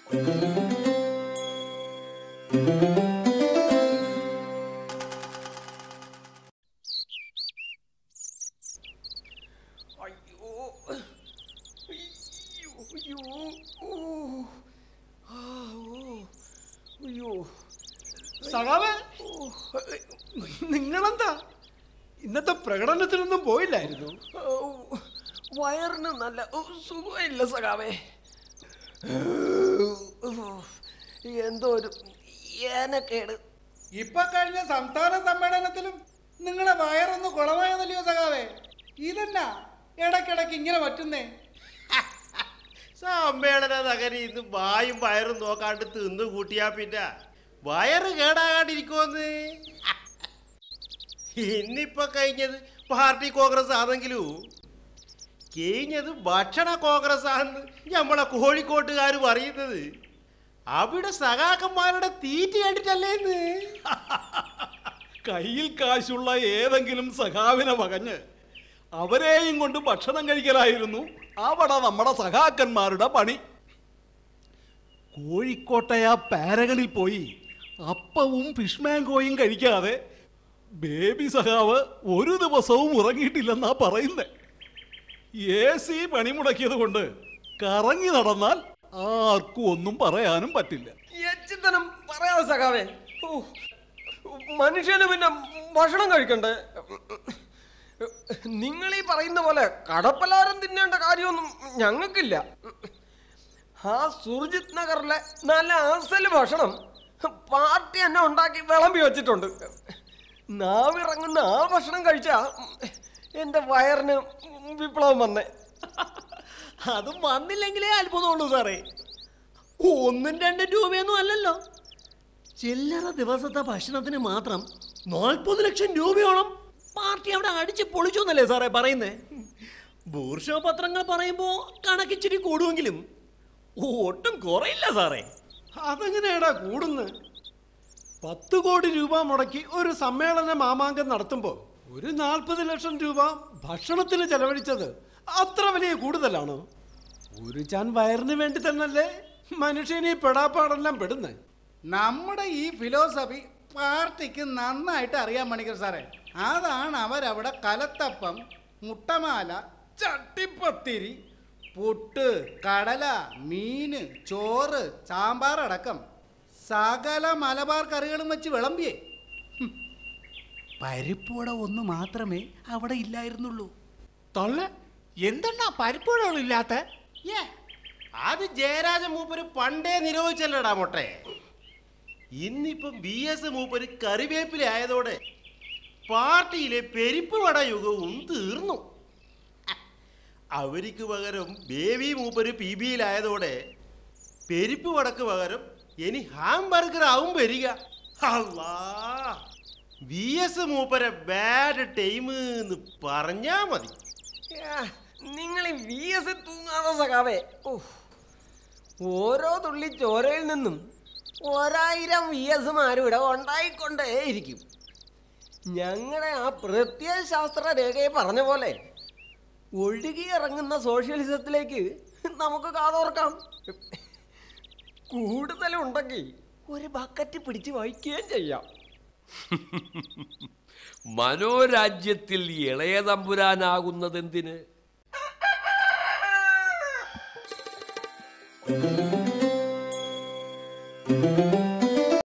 അയ്യോ അയ്യോ അയ്യോ ഓ ആ ഓ അയ്യോ സഖാവേ നിങ്ങളെന്താ ഇന്നത്തെ പ്രകടനത്തിനൊന്നും പോയില്ലായിരുന്നു ഔ, വയറിന് നല്ല ഓ, സുഖമില്ല സഖാവേ എന്തോ ഒരു ഏനക്കേട് ഇപ്പൊ കഴിഞ്ഞ സംസ്ഥാന സമ്മേളനത്തിലും നിങ്ങളെ വയറൊന്ന് കുളമായതല്ലയോ സഖാവേ ഇതെന്നാ ഇടയ്ക്കിടയ്ക്ക് ഇങ്ങനെ പറ്റുന്നേ സമ്മേളന നഗരി ഇന്ന് വായും വയറും നോക്കാണ്ട് തിന്നു കൂട്ടിയാ പിന്നെ വയറ് കേടാകാണ്ടിരിക്കുമെന്ന് ഇന്നിപ്പൊ കഴിഞ്ഞത് പാർട്ടി കോൺഗ്രസ് ആണെങ്കിലും കഴിഞ്ഞത് ഭക്ഷണ കോൺഗ്രസ് ആണെന്ന് നമ്മളെ കോഴിക്കോട്ടുകാർ പറയുന്നത് അവിടെ സഖാക്കന്മാരുടെ തീറ്റ കണ്ടിട്ടല്ലേന്ന് കയ്യിൽ കാശുള്ള ഏതെങ്കിലും സഖാവിനെ വകഞ്ഞ് അവരെയും കൊണ്ട് ഭക്ഷണം കഴിക്കലായിരുന്നു അവിടെ നമ്മുടെ സഖാക്കന്മാരുടെ പണി കോഴിക്കോട്ടെ ആ പാരകളിൽ പോയി അപ്പവും ഫിഷ് മാങ്കോയും കഴിക്കാതെ ബേബി സഖാവ് ഒരു ദിവസവും ഉറങ്ങിയിട്ടില്ലെന്നാ പറയുന്നേ എ സി പണിമുടക്കിയത് കൊണ്ട് കറങ്ങി നടന്നാൽ ആർക്കും ഒന്നും പറയാനും പറ്റില്ല എച്ചിത്തനം പറയാതെ സഖാവേ ഓ, മനുഷ്യന് പിന്നെ ഭക്ഷണം കഴിക്കണ്ടേ നിങ്ങൾ ഈ പറയുന്ന പോലെ കടപ്പലാരം തിന്നേണ്ട കാര്യമൊന്നും ഞങ്ങൾക്കില്ല ആ സുർജിത് നഗറിലെ നല്ല അസല് ഭക്ഷണം പാർട്ടി എന്നെ ഉണ്ടാക്കി വിളമ്പി വെച്ചിട്ടുണ്ട് നാവിറങ്ങുന്ന ആ ഭക്ഷണം കഴിച്ചാ എൻ്റെ വയറിന് വിപ്ലവം വന്നേ അതും വന്നില്ലെങ്കിലേ അത്ഭുതമുള്ളൂ സാറേ ഒന്നും രണ്ടും രൂപയൊന്നും അല്ലല്ലോ ചില്ലറ ദിവസത്തെ ഭക്ഷണത്തിന് മാത്രം നാൽപ്പത് ലക്ഷം രൂപയോളം പാർട്ടി അവിടെ അടിച്ച് പൊളിച്ചു എന്നല്ലേ സാറേ പറയുന്നേ ബൂർഷോ പത്രങ്ങൾ പറയുമ്പോൾ കണക്കിച്ചിരി കൂടുമെങ്കിലും ഒട്ടും കുറയില്ല സാറേ അതെങ്ങനെയാടാ കൂടുന്നത് പത്ത് കോടി രൂപ മുടക്കി ഒരു സമ്മേളന മാമാങ്കം നടത്തുമ്പോൾ ഒരു നാൽപ്പത് ലക്ഷം രൂപ ഭക്ഷണത്തിന് ചെലവഴിച്ചത് അത്ര വലിയ കൂടുതലാണോ ഒരു ചാൻ വയറിന് വേണ്ടി തന്നല്ലേ മനുഷ്യന് ഈ പെടാപ്പാടെല്ലാം പെടുന്നത് നമ്മുടെ ഈ ഫിലോസഫി പാർട്ടിക്ക് നന്നായിട്ട് അറിയാൻ മണിക്കർ സാറേ അതാണ് അവരവിടെ കലത്തപ്പം മുട്ടമാല ചട്ടിപ്പത്തിരി പുട്ട് കടല മീന് ചോറ് സാമ്പാർ അടക്കം സകല മലബാർ കറികളും വെച്ച് വിളമ്പിയേ പരിപ്പുവട ഒന്ന് മാത്രമേ അവിടെ ഇല്ലായിരുന്നുള്ളൂ തൊള്ള എന്തെന്നാ പരിപ്പുകളില്ലാത്ത ഏ അത് ജയരാജ മൂപ്പര് പണ്ടേ നിരോധിച്ചല്ലടാ മൊട്ടെ ഇന്നിപ്പം ബി എസ് മൂപ്പര് കറിവേപ്പില ആയതോടെ പാർട്ടിയിലെ പെരിപ്പ് വട യുഗവും തീർന്നു അവർക്ക് പകരം ബേബി മൂപ്പര് പി ബിയിലായതോടെ പെരിപ്പ് വടക്ക് പകരം ഇനി ഹാംബർഗർ ആവും വരിക അല്ലാ ബി എസ് മൂപ്പരെ ബാഡ് ടൈം എന്ന് പറഞ്ഞാ മതി നിങ്ങൾ ഈ വി എസ് തൂങ്ങാതെ സഖാവേ ഓ ഓരോ തുള്ളി ചോരയിൽ നിന്നും ഒരായിരം വി എസുമാരും ഇവിടെ ഉണ്ടായിക്കൊണ്ടേയിരിക്കും ഞങ്ങളുടെ ആ പ്രത്യയ ശാസ്ത്ര രേഖയെ പറഞ്ഞ പോലെ ഒഴുകിയിറങ്ങുന്ന സോഷ്യലിസത്തിലേക്ക് നമുക്ക് കാതോർക്കാം കൂടുതലുണ്ടെങ്കിൽ ഒരു ബക്കറ്റ് പിടിച്ച് വഹിക്കുകയും ചെയ്യാം മനോരാജ്യത്തിൽ ഇളയ തമ്പുരാനാകുന്നതെന്തിന് ആ